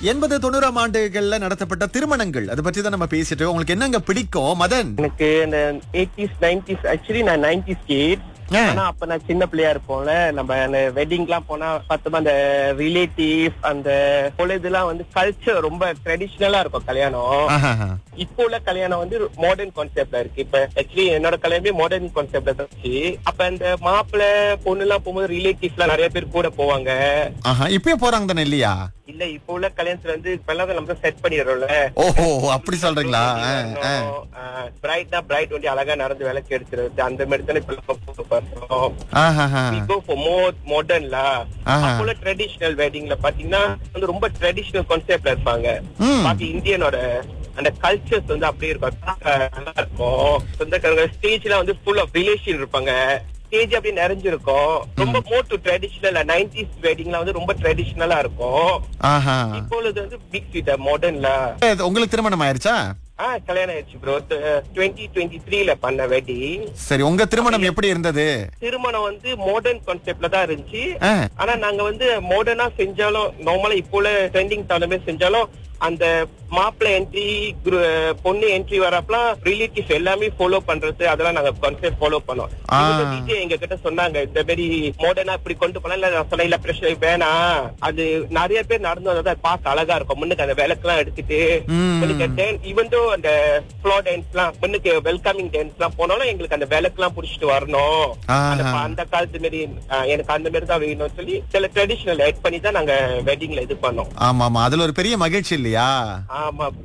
எண்பது தொண்ணூறாம் ஆண்டுகள்ல நடத்தப்பட்ட திருமணங்கள் அதை பற்றி தான் நம்ம பேசிட்டு இருக்கோம். உங்களுக்கு என்னங்க பிடிக்கும் மதன் எனக்கு இந்த எயிட்டிஸ் நைன்டிஸ் ஆக்சுவலி நான் நைன்டிஸ் கிட் ஆ. ஆனா அப்ப நான் சின்ன பிள்ளையா இருப்போம்ல நம்ம அந்த வெட்டிங் எல்லாம் போனா பார்த்தோமா அந்த ரிலேட்டிவ் அந்த பொழுதுலாம் வந்து கல்ச்சர் ரொம்ப ட்ரெடிஷ்னலா இருக்கும் கல்யாணம் ஆஹாஹா. இப்போ உள்ள கல்யாணம் வந்து மாடர்ன் கான்செப்ட்ல இருக்கு இப்ப ஆக்சுவலி என்னோட கல்யாணமே மாடர்ன் கான்செப்ட்ல தான் இருந்துச்சு அப்ப இந்த மாப்பிள்ளை பொண்ணு எல்லாம் போகும்போது ரிலேட்டிவ்ஸ் எல்லாம் நிறைய பேர் கூட போவாங்க ஆஹா இப்பயும் போறாங்க தானே இல்லையா இல்ல இப்போ உள்ள கல்யாணத்துல வந்து இப்ப எல்லாம் நம்ம செட் பண்ணிடுறோம்ல ஓஹோ அப்படி சொல்றீங்களா ஆ, ஆ. பிரைட்னா பிரைட் வந்து அழகா நடந்து விளக்கு எடுத்துறது அந்த மாதிரி தானே இப்ப நம்ம போட்டு பண்றோம் ஆஹாஹா. we go for more modernல ஆஹா. அப்போல ட்ரெடிஷனல் வெட்டிங்ல பாத்தீங்கன்னா வந்து ரொம்ப ட்ரெடிஷனல் கான்செப்ட்ல இருப்பாங்க ம். பாக்கி இந்தியனோட அந்த கல்ச்சர்ஸ் வந்து அப்படியே இருக்கும் பார்க்க நல்லா இருக்கும் சொந்தக்காரங்க ஸ்டேஜ்ல வந்து ஃபுல் ஆஃப் ரிலேஷன் இருப்பாங்க ஸ்டேஜ் அப்படியே நிறைஞ்சிருக்கும் ரொம்ப மோர் டு ட்ரெடிஷனல் நைன்டிஸ் வெட்டிங்ல வந்து ரொம்ப ட்ரெடிஷனலா இருக்கும் ஆஹா. இப்பொழுது வந்து பிக் ஸ்வீட் மாடர்ன்ல இது உங்களுக்கு திருமணம் ஆயிருச்சா ஆ கல்யாணம் ஆயிடுச்சு ப்ரோ டுவெண்ட்டி டுவெண்ட்டி த்ரீல பண்ண வெட்டிங் சரி உங்க திருமணம் எப்படி இருந்தது திருமணம் வந்து மாடர்ன் கான்செப்ட்ல தான் இருந்துச்சு ஆ. ஆனா நாங்க வந்து மாடர்னா செஞ்சாலும் நார்மலா இப்போ உள்ள ட்ரெண்டிங் தகுந்த செஞ்சாலும் அந்த மாப்பிள்ளை என்ட்ரி பொண்ணு என்ட்ரி வரப்பலாம் ரிலேட்டிவ் எல்லாமே ஃபாலோ பண்றது அதெல்லாம் நாங்க கான்செப்ட் ஃபாலோ பண்ணோம் ஆ. டிஜே எங்க கிட்ட சொன்னாங்க இந்த மாதிரி மாடர்னா இப்படி கொண்டு போனா இல்ல நான் சொன்னேன் இல்ல பிரச்சனை வேணாம் அது நிறைய பேர் நடந்து வந்தா அது பார்க்க அழகா இருக்கும் முன்னுக்கு அந்த விளக்கெல்லாம் எடுத்துட்டு ம். ஈவன் தோ அந்த ஃப்ளோ டான்ஸ் எல்லாம் பொண்ணுக்கு வெல்கமிங் டான்ஸ் எல்லாம் போனாலும் எங்களுக்கு அந்த விளக்கு எல்லாம் புடிச்சிட்டு வரணும் அந்த ஆஹா. அந்த காலத்து மாரி அஹ், எனக்கு அந்த மாதிரி தான் வேணும்னு சொல்லி சில ட்ரெடிஷனல் ஆட் பண்ணி தான் நாங்க வெட்டிங்ல இது பண்ணோம் ஆமா ஆமா அதுல ஒரு பெரிய மகிழ்ச்சி இல்லையா ஆமா